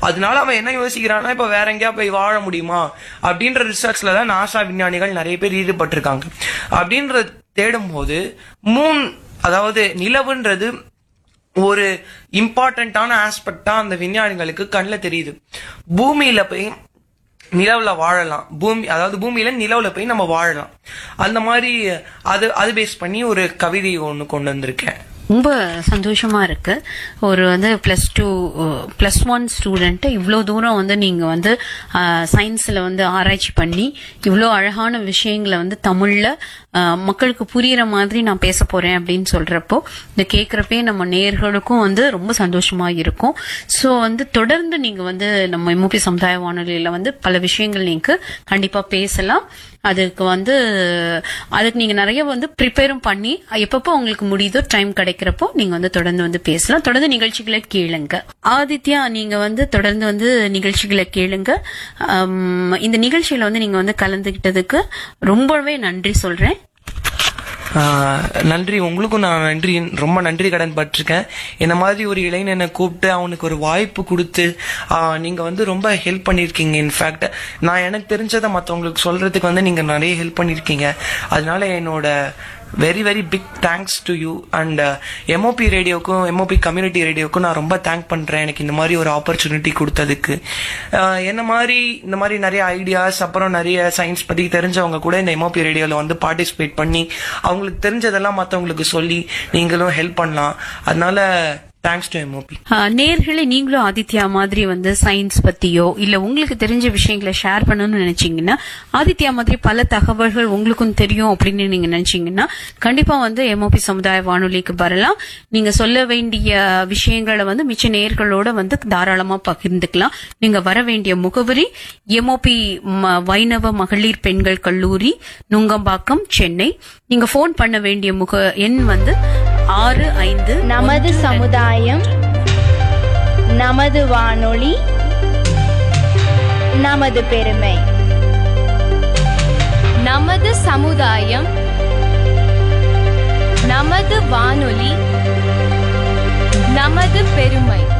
அதனால அவன் என்ன யோசிக்கிறான்னா இப்ப வேற எங்கேயா போய் வாழ முடியுமா அப்படின்ற ரிசர்ச்ல தான் நாசா விஞ்ஞானிகள் நிறைய பேர் ஈடுபட்டிருக்காங்க அப்படின்ற தேடும்போது மூன் அதாவது நிலவுன்றது ஒரு இம்பார்ட்டன்டான ஆஸ்பெக்டா அந்த விஞ்ஞானிகளுக்கு கண்ணில் தெரியுது பூமியில போய் நிலவுல வாழலாம் பூமி அதாவது பூமியில நிலவுல போய் நம்ம வாழலாம் அந்த மாதிரி அது அது பேஸ் பண்ணி ஒரு கவிதை ஒன்று கொண்டு வந்திருக்கேன் ரொம்ப சந்தோஷமா இருக்கு ஒரு வந்து plus two plus one student இவ்வளோ தூரம் வந்து நீங்க வந்து சயின்ஸ்ல வந்து ஆராய்ச்சி பண்ணி இவ்வளோ அழகான விஷயங்களை வந்து தமிழ்ல அஹ், மக்களுக்கு புரியுற மாதிரி நான் பேச போறேன் அப்படின்னு சொல்றப்போ இந்த கேட்கறப்பே நம்ம நேர்களுக்கும் வந்து ரொம்ப சந்தோஷமா இருக்கும் ஸோ வந்து தொடர்ந்து நீங்க வந்து நம்ம எம்ஓபி சமுதாய வானொலியில வந்து பல விஷயங்கள் நீங்க கண்டிப்பா பேசலாம் அதுக்கு வந்து அதுக்கு நீங்க நிறைய வந்து ப்ரிப்பேரும் பண்ணி எப்பப்போ உங்களுக்கு முடியுதோ டைம் கிடைக்கிறப்போ நீங்க வந்து தொடர்ந்து வந்து பேசலாம் தொடர்ந்து நிகழ்ச்சிகளை கேளுங்க ஆதித்யா நீங்க வந்து தொடர்ந்து வந்து நிகழ்ச்சிகளை கேளுங்க ஆம், இந்த நிகழ்ச்சியில வந்து நீங்க வந்து கலந்துகிட்டதுக்கு ரொம்பவே நன்றி சொல்றேன் ஆஹ் நன்றி உங்களுக்கும் நான் நன்றி ரொம்ப நன்றி கடன் பட்டிருக்கேன் இந்த மாதிரி ஒரு இளைஞனை கூப்பிட்டு அவனுக்கு ஒரு வாய்ப்பு கொடுத்து ஆஹ் நீங்க வந்து ரொம்ப ஹெல்ப் பண்ணியிருக்கீங்க இன்ஃபேக்ட் நான் எனக்கு தெரிஞ்சதை மற்றவங்களுக்கு சொல்றதுக்கு வந்து நீங்க நிறைய ஹெல்ப் பண்ணியிருக்கீங்க அதனால என்னோட very very big thanks to you and MOP ரேடியோக்கும் எம்ஓபி கம்யூனிட்டி ரேடியோக்கும் நான் ரொம்ப தேங்க் பண்றேன் எனக்கு இந்த மாதிரி ஒரு ஆப்பர்ச்சுனிட்டி கொடுத்ததுக்கு ஆஹ் என்ன மாதிரி இந்த மாதிரி நிறைய ஐடியாஸ் அப்புறம் நிறைய சயின்ஸ் பத்தி தெரிஞ்சவங்க கூட இந்த எம்ஓபி ரேடியோல வந்து பார்ட்டிசிபேட் பண்ணி அவங்களுக்கு தெரிஞ்சதெல்லாம் மற்றவங்களுக்கு சொல்லி நீங்களும் ஹெல்ப் பண்ணலாம் அதனால தேங்க்ஸ் டு எம்ஓபி ஆஹ் நேர்களே நீங்களும் ஆதித்யா மாதிரி வந்து சயின்ஸ் பத்தியோ இல்ல உங்களுக்கு தெரிஞ்ச விஷயங்களை ஷேர் பண்ணணும்னு நினைச்சீங்கன்னா ஆதித்யா மாதிரி பல தகவல்கள் உங்களுக்கும் தெரியும் அப்படின்னு நீங்க நினைச்சீங்கன்னா கண்டிப்பா வந்து எம்ஓபி சமுதாய வானொலிக்கு வரலாம் நீங்க சொல்ல வேண்டிய விஷயங்களை வந்து மிச்ச நேர்களோட வந்து தாராளமா பகிர்ந்துக்கலாம் நீங்க வர வேண்டிய முகவரி எம்ஓபி வைணவ மகளிர் பெண்கள் கல்லூரி நுங்கம்பாக்கம் சென்னை நீங்க போன் பண்ண வேண்டிய முக எண் வந்து ஆறு ஐந்து நமது சமுதாயம் நமது வானொலி நமது பெருமை நமது சமுதாயம் நமது வானொலி நமது பெருமை